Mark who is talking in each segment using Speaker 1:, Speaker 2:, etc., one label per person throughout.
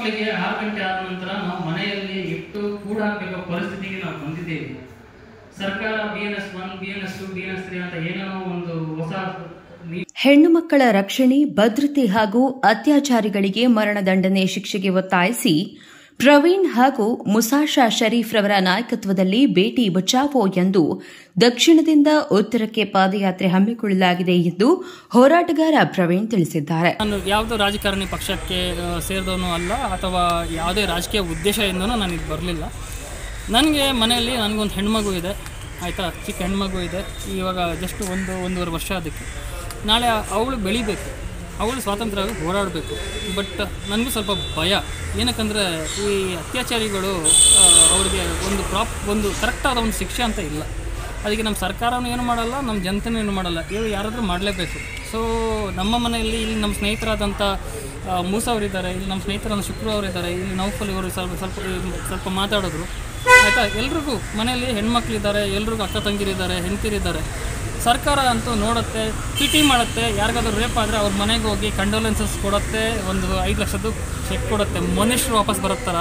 Speaker 1: ಮಕ್ಕಳಿಗೆ ಆರು ಗಂಟೆ ಆದ ನಂತರ ನಾವು ಮನೆಯಲ್ಲಿ ಇಟ್ಟು ಕೂಡ ಹಾಕಬೇಕೋ ಪರಿಸ್ಥಿತಿಗೆ ನಾವು ಬಂದಿದ್ದೇವೆ ಸರ್ಕಾರ B N S one B N S two B N S three ಅಂತ ಏನೇನೋ ಒಂದು ಹೊಸ ನೀ-
Speaker 2: ಹೆಣ್ಣು ಮಕ್ಕಳ ರಕ್ಷಣೆ ಭದ್ರತೆ ಹಾಗೂ ಅತ್ಯಾಚಾರಿಗಳಿಗೆ ಮರಣದಂಡನೆ ಶಿಕ್ಷೆಗೆ ಒತ್ತಾಯಿಸಿ ಪ್ರವೀಣ್ ಹಾಗೂ ಮುಸಾಶಾ ಶರೀಫ್ ರವರ ನಾಯಕತ್ವದಲ್ಲಿ ಬೇಟಿ ಬಚಾವೋ ಎಂದು ದಕ್ಷಿಣದಿಂದ ಉತ್ತರಕ್ಕೆ ಪಾದಯಾತ್ರೆ ಹಮ್ಮಿಕೊಳ್ಳಲಾಗಿದೆ ಎಂದು ಹೋರಾಟಗಾರ ಪ್ರವೀಣ್ ತಿಳಿಸಿದ್ದಾರೆ
Speaker 3: ನಾನು ಯಾವುದೋ ರಾಜಕಾರಣಿ ಪಕ್ಷಕ್ಕೆ ಆ, ಸೇರಿದವನು ಅಲ್ಲ ಅಥವಾ ಯಾವುದೇ ರಾಜಕೀಯ ಉದ್ದೇಶದಿಂದನೂ ನಾನು ಇದು ಬರಲಿಲ್ಲ ನನಗೆ ಮನೆಯಲ್ಲಿ ನನಗೊಂದು ಹೆಣ್ಮಗು ಇದೆ ಆಯಿತಾ ಚಿಕ್ಕ ಹೆಣ್ಮಗು ಇದೆ ಇವಾಗ ಜಸ್ಟ್ ಒಂದು ಒಂದೂವರೆ ವರ್ಷ ಅದಕ್ಕೆ ನಾಳೆ ಅವಳು ಬೆಳಿಬೇಕು ಅವಳು ಸ್ವಾತಂತ್ರ್ಯವಾಗಿ ಹೋರಾಡಬೇಕು ಬಟ್ ನನಗೂ ಸ್ವಲ್ಪ ಭಯ ಏನಕ್ಕಂದರೆ ಈ ಅತ್ಯಾಚಾರಿಗಳು ಆ, ಅವ್ರಿಗೆ ಒಂದು ಪ್ರಾಪ್ ಒಂದು ಕರೆಕ್ಟಾದ ಒಂದು ಶಿಕ್ಷೆ ಅಂತ ಇಲ್ಲ ಅದಕ್ಕೆ ನಮ್ಮ ಸರ್ಕಾರನೂ ಏನು ಮಾಡಲ್ಲ ನಮ್ಮ ಜನತೆನೂ ಏನು ಮಾಡಲ್ಲ ಇವು ಯಾರಾದರೂ ಮಾಡಲೇಬೇಕು ಸೊ ನಮ್ಮ ಮನೆಯಲ್ಲಿ ಇಲ್ಲಿ ನಮ್ಮ ಸ್ನೇಹಿತರಾದಂಥ ಆ, ಮೂಸ ಅವರಿದ್ದಾರೆ ಇಲ್ಲಿ ನಮ್ಮ ಸ್ನೇಹಿತರಾದ ಶುಕ್ರ ಅವರಿದ್ದಾರೆ ಇಲ್ಲಿ ನೌಫಲ್ ಇವರು ಸ್ವಲ್ಪ ಸ್ವಲ್ಪ ಸ್ವಲ್ಪ ಮಾತಾಡಿದ್ರು ಆಯಿತಾ ಎಲ್ರಿಗೂ ಮನೆಯಲ್ಲಿ ಹೆಣ್ಮಕ್ಳಿದ್ದಾರೆ ಎಲ್ರಿಗೂ ಅಕ್ಕ ತಂಗಿರಿದ್ದಾರೆ ಹೆಂಡತಿರಿದ್ದಾರೆ ಸರ್ಕಾರ ಅಂತೂ ನೋಡುತ್ತೆ ಪಿಟಿ ಮಾಡುತ್ತೆ ಯಾರಿಗಾದ್ರೂ ರೇಪ್ ಆದರೆ ಅವ್ರ ಮನೆಗೆ ಹೋಗಿ ಕಂಡೋಲೆನ್ಸಸ್ ಕೊಡುತ್ತೆ ಒಂದು ಐದು ಲಕ್ಷದ್ದು ಚೆಕ್ ಕೊಡುತ್ತೆ ಮನುಷ್ಯರು ವಾಪಸ್ ಬರುತ್ತಾರ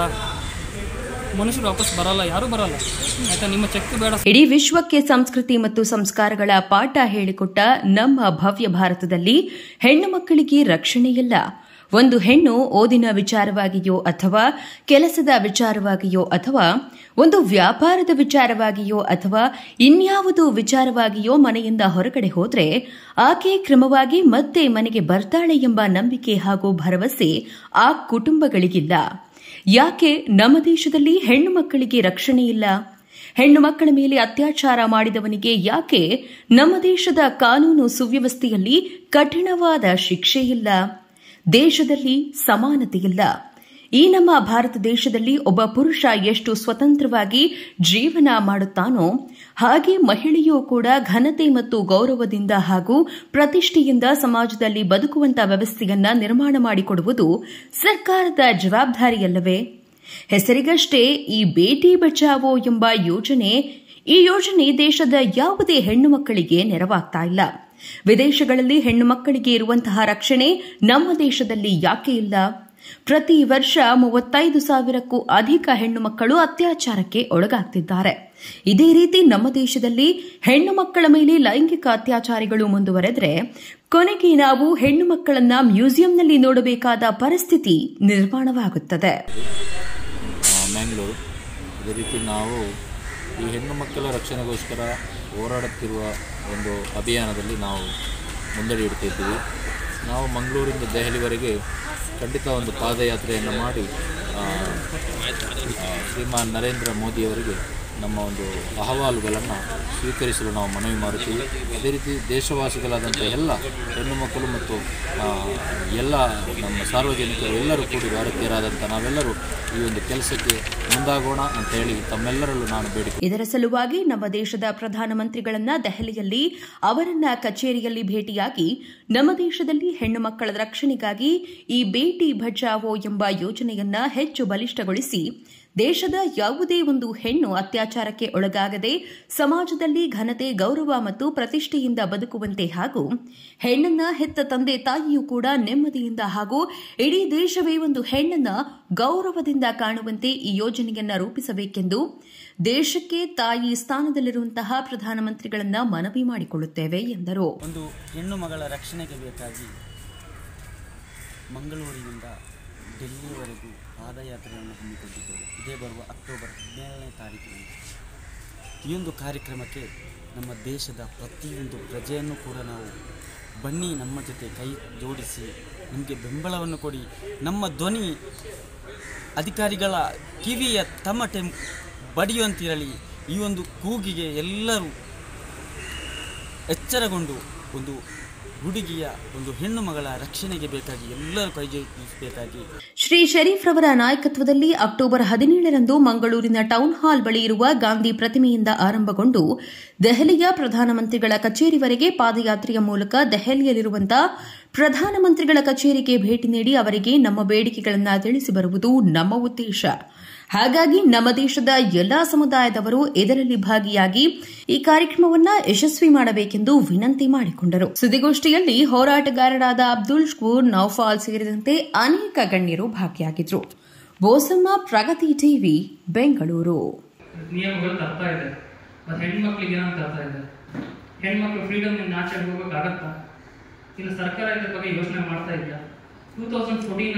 Speaker 3: ಮನುಷ್ಯರು ವಾಪಸ್ ಬರಲ್ಲ ಯಾರೂ ಬರಲ್ಲ ಆಯಿತಾ ನಿಮ್ಮ ಚೆಕ್ ಬೇಡ
Speaker 2: ಇಡೀ ವಿಶ್ವಕ್ಕೆ ಸಂಸ್ಕೃತಿ ಮತ್ತು ಸಂಸ್ಕಾರಗಳ ಪಾಠ ಹೇಳಿಕೊಟ್ಟ ನಮ್ಮ ಭವ್ಯ ಭಾರತದಲ್ಲಿ ಹೆಣ್ಣು ಮಕ್ಕಳಿಗೆ ರಕ್ಷಣೆಯಿಲ್ಲ ಒಂದು ಹೆಣ್ಣು ಓದಿನ ವಿಚಾರವಾಗಿಯೋ ಅಥವಾ ಕೆಲಸದ ವಿಚಾರವಾಗಿಯೋ ಅಥವಾ ಒಂದು ವ್ಯಾಪಾರದ ವಿಚಾರವಾಗಿಯೋ ಅಥವಾ ಇನ್ಯಾವುದೋ ವಿಚಾರವಾಗಿಯೋ ಮನೆಯಿಂದ ಹೊರಗಡೆ ಹೋದ್ರೆ ಆಕೆ ಕ್ರಮವಾಗಿ ಮತ್ತೆ ಮನೆಗೆ ಬರ್ತಾಳೆ ಎಂಬ ನಂಬಿಕೆ ಹಾಗೂ ಭರವಸೆ ಆ ಕುಟುಂಬಗಳಿಗಿಲ್ಲ ಯಾಕೆ ನಮ್ಮ ದೇಶದಲ್ಲಿ ಹೆಣ್ಣು ಮಕ್ಕಳಿಗೆ ರಕ್ಷಣೆ ಇಲ್ಲ ಹೆಣ್ಣು ಮಕ್ಕಳ ಮೇಲೆ ಅತ್ಯಾಚಾರ ಮಾಡಿದವನಿಗೆ ಯಾಕೆ ನಮ್ಮ ದೇಶದ ಕಾನೂನು ಸುವ್ಯವಸ್ಥೆಯಲ್ಲಿ ಕಠಿಣವಾದ ಶಿಕ್ಷೆ ಇಲ್ಲ ದೇಶದಲ್ಲಿ ಸಮಾನತೆ ಇಲ್ಲ ಈ ನಮ್ಮ ಭಾರತ ದೇಶದಲ್ಲಿ ಒಬ್ಬ ಪುರುಷ ಎಷ್ಟು ಸ್ವತಂತ್ರವಾಗಿ ಜೀವನ ಮಾಡುತ್ತಾನೋ ಹಾಗೆ ಮಹಿಳೆಯೂ ಕೂಡ ಘನತೆ ಮತ್ತು ಗೌರವದಿಂದ ಹಾಗೂ ಪ್ರತಿಷ್ಠೆಯಿಂದ ಸಮಾಜದಲ್ಲಿ ಬದುಕುವಂತ ವ್ಯವಸ್ಥೆಯನ್ನ ನಿರ್ಮಾಣ ಮಾಡಿಕೊಡುವುದು ಸರ್ಕಾರದ ಜವಾಬ್ದಾರಿಯಲ್ಲವೇ ಹೆಸರಿಗಷ್ಟೇ ಈ ಬೇಟಿ ಬಚಾವೋ ಎಂಬ ಯೋಜನೆ ಈ ಯೋಜನೆ ದೇಶದ ಯಾವುದೇ ಹೆಣ್ಣು ಮಕ್ಕಳಿಗೆ ನೆರವಾಗ್ತಾ ಇಲ್ಲ ವಿದೇಶಗಳಲ್ಲಿ ಹೆಣ್ಣು ಮಕ್ಕಳಿಗೆ ಇರುವಂತಹ ರಕ್ಷಣೆ ನಮ್ಮ ದೇಶದಲ್ಲಿ ಯಾಕೆ ಇಲ್ಲ ಪ್ರತಿ ವರ್ಷ ಮೂವತ್ತೈದು ಸಾವಿರಕ್ಕೂ ಅಧಿಕ ಹೆಣ್ಣು ಮಕ್ಕಳು ಅತ್ಯಾಚಾರಕ್ಕೆ ಒಳಗಾಗ್ತಿದ್ದಾರೆ ಇದೇ ರೀತಿ ನಮ್ಮ ದೇಶದಲ್ಲಿ ಹೆಣ್ಣು ಮಕ್ಕಳ ಮೇಲೆ ಲೈಂಗಿಕ ಅತ್ಯಾಚಾರಿಗಳು ಮುಂದುವರೆದ್ರೆ ಕೊನೆಗೆ ನಾವು ಹೆಣ್ಣು ಮಕ್ಕಳನ್ನ ಮ್ಯೂಸಿಯಂನಲ್ಲಿ ನೋಡಬೇಕಾದ ಪರಿಸ್ಥಿತಿ ನಿರ್ಮಾಣವಾಗುತ್ತದೆ
Speaker 4: ಮ್ಯಾಂಗ್ಳೂರು ಅದೇ ರೀತಿ ನಾವು ಈ ಹೆಣ್ಣು ಮಕ್ಕಳ ರಕ್ಷಣೆಗೋಸ್ಕರ ಹೋರಾಡುತ್ತಿರುವ ಒಂದು ಅಭಿಯಾನದಲ್ಲಿ ನಾವು ಮುನ್ನಡೆ ಇಡ್ತಿದ್ದೀವಿ ನಾವು ಮಂಗಳೂರಿಂದ ದೆಹಲಿವರೆಗೆ ಖಂಡಿತ ಒಂದು ಪಾದಯಾತ್ರೆಯನ್ನು ಮಾಡಿ ಆ, ಆ, ಶ್ರೀಮಾನ್ ನರೇಂದ್ರ ಮೋದಿಯವರಿಗೆ ನಮ್ಮ ಒಂದು ಅಹವಾಲುಗಳನ್ನು ಸ್ವೀಕರಿಸಲು ನಾವು ಮನವಿ ಮಾಡುತ್ತೀವಿ ಅದೇ ರೀತಿ ದೇಶವಾಸಿಗಳಾದಂಥ ಎಲ್ಲ ಹೆಣ್ಣು ಮಕ್ಕಳು ಮತ್ತು ಆ, ಎಲ್ಲ ನಮ್ಮ ಸಾರ್ವಜನಿಕರು ಎಲ್ಲರೂ ಕೂಡಿ ಭಾರತೀಯರಾದಂಥ ನಾವೆಲ್ಲರೂ ಈ ಒಂದು ಕೆಲಸಕ್ಕೆ ಮುಂದಾಗೋಣ ಅಂತ ಹೇಳಿ ತಮ್ಮೆಲ್ಲರಲ್ಲೂ ನಾನು ಬೇಡಿಕೆ
Speaker 2: ಇದರ ಸಲುವಾಗಿ ನಮ್ಮ ದೇಶದ ಪ್ರಧಾನಮಂತ್ರಿಗಳನ್ನ ದೆಹಲಿಯಲ್ಲಿ ಅವರನ್ನ ಕಚೇರಿಯಲ್ಲಿ ಭೇಟಿಯಾಗಿ ನಮ್ಮ ದೇಶದಲ್ಲಿ ಹೆಣ್ಣು ಮಕ್ಕಳ ರಕ್ಷಣೆಗಾಗಿ ಈ ಬೇಟಿ ಬಚಾವೋ ಎಂಬ ಯೋಜನೆಯನ್ನ ಹೆಚ್ಚು ಬಲಿಷ್ಠಗೊಳಿಸಿ ದೇಶದ ಯಾವುದೇ ಒಂದು ಹೆಣ್ಣು ಅತ್ಯಾಚಾರಕ್ಕೆ ಒಳಗಾಗದೆ ಸಮಾಜದಲ್ಲಿ ಘನತೆ ಗೌರವ ಮತ್ತು ಪ್ರತಿಷ್ಠೆಯಿಂದ ಬದುಕುವಂತೆ ಹಾಗೂ ಹೆಣ್ಣನ್ನ ಹೆತ್ತ ತಂದೆ ತಾಯಿಯೂ ಕೂಡ ನೆಮ್ಮದಿಯಿಂದ ಹಾಗೂ ಇಡೀ ದೇಶವೇ ಒಂದು ಹೆಣ್ಣನ್ನ ಗೌರವದಿಂದ ಕಾಣುವಂತೆ ಈ ಯೋಜನೆಯನ್ನ ರೂಪಿಸಬೇಕೆಂದು ದೇಶಕ್ಕೆ ತಾಯಿ ಸ್ಥಾನದಲ್ಲಿರುವಂತಹ ಪ್ರಧಾನಮಂತ್ರಿಗಳನ್ನ ಮನವಿ ಮಾಡಿಕೊಳ್ಳುತ್ತೇವೆ ಎಂದರು
Speaker 5: ಒಂದು ಹೆಣ್ಣು ಮಗಳ ರಕ್ಷಣೆಗೆ ಬೇಕಾಗಿ ಮಂಗಳೂರಿನಿಂದ ಡೆಲ್ಲಿಯವರೆಗೂ ಪಾದಯಾತ್ರೆಯನ್ನು ಹಮ್ಮಿಕೊಂಡಿದ್ದೇವೆ ಇದೇ ಬರುವ ಅಕ್ಟೋಬರ್ ಹದಿನೇಳನೇ ತಾರೀಕಿನಿಂದ ಈ ಒಂದು ಕಾರ್ಯಕ್ರಮಕ್ಕೆ ನಮ್ಮ ದೇಶದ ಪ್ರತಿಯೊಂದು ಪ್ರಜೆಯನ್ನು ಕೂಡ ನಾವು ಬನ್ನಿ ನಮ್ಮ ಜೊತೆ ಕೈ ಜೋಡಿಸಿ ನಮಗೆ ಬೆಂಬಲವನ್ನು ಕೊಡಿ ನಮ್ಮ ಧ್ವನಿ ಅಧಿಕಾರಿಗಳ ಕಿವಿಯ ತಮಟೆ ಬಡಿಯುವಂತಿರಲಿ ಈ ಒಂದು ಕೂಗಿಗೆ ಎಲ್ಲರೂ ಎಚ್ಚರಗೊಂಡು ಒಂದು ಹುಡುಗಿಯ ಒಂದು ಹೆಣ್ಣು ಮಗಳ ರಕ್ಷಣೆಗೆ ಬೇಕಾಗಿ ಎಲ್ಲರೂ ಕೈ ಜೋಡಿಸಬೇಕಾಗಿ
Speaker 2: ಶ್ರೀ ಶರೀಫ್ ರವರ ನಾಯಕತ್ವದಲ್ಲಿ ಅಕ್ಟೋಬರ್ ಹದಿನೇಳರಂದು ಮಂಗಳೂರಿನ ಟೌನ್ ಹಾಲ್ ಬಳಿ ಇರುವ ಗಾಂಧಿ ಪ್ರತಿಮೆಯಿಂದ ಆರಂಭಗೊಂಡು ದೆಹಲಿಯ ಪ್ರಧಾನಮಂತ್ರಿಗಳ ಕಚೇರಿವರೆಗೆ ಪಾದಯಾತ್ರೆಯ ಮೂಲಕ ದೆಹಲಿಯಲ್ಲಿರುವಂತಹ ಪ್ರಧಾನಮಂತ್ರಿಗಳ ಕಚೇರಿಗೆ ಭೇಟಿ ನೀಡಿ ಅವರಿಗೆ ನಮ್ಮ ಬೇಡಿಕೆಗಳನ್ನು ತಿಳಿಸಿ ಬರುವುದು ನಮ್ಮ ಉದ್ದೇಶ ಹಾಗಾಗಿ ನಮ್ಮ ದೇಶದ ಎಲ್ಲಾ ಸಮುದಾಯದವರು ಇದರಲ್ಲಿ ಭಾಗಿಯಾಗಿ ಈ ಕಾರ್ಯಕ್ರಮವನ್ನ ಯಶಸ್ವಿ ಮಾಡಬೇಕೆಂದು ವಿನಂತಿ ಮಾಡಿಕೊಂಡರು ಸುದ್ದಿಗೋಷ್ಠಿಯಲ್ಲಿ ಹೋರಾಟಗಾರರಾದ ಅಬ್ದುಲ್ ಶಕೂರ್ ನೌಫಾಲ್ ಸೇರಿದಂತೆ ಅನೇಕ ಗಣ್ಯರು ಭಾಗಿಯಾಗಿದ್ರು ಬೋಸಮ್ಮ ಪ್ರಗತಿ ಟಿವಿ ಬೆಂಗಳೂರು
Speaker 1: ನಿಯಮಗಳು ತರ್ತಾ ಇದೆ ಮತ್ತು ಹೆಣ್ಮಕ್ಳಿಗೆ ಏನಂತ ತರ್ತಾ ಇದೆ ಹೆಣ್ಮಕ್ಳು ಫ್ರೀಡಮ್ ಇಂದ ಆಚೆ ಹೋಗೋಕ್ಕಾಗತ್ತಾ ಇಲ್ಲ ಸರ್ಕಾರ ಇದ್ರ ಬಗ್ಗೆ ಯೋಚನೆ ಮಾಡ್ತಾ ಇದೆಯಾ ಟೂ ತೌಸಂಡ್ ಫೋರ್ಟೀನ್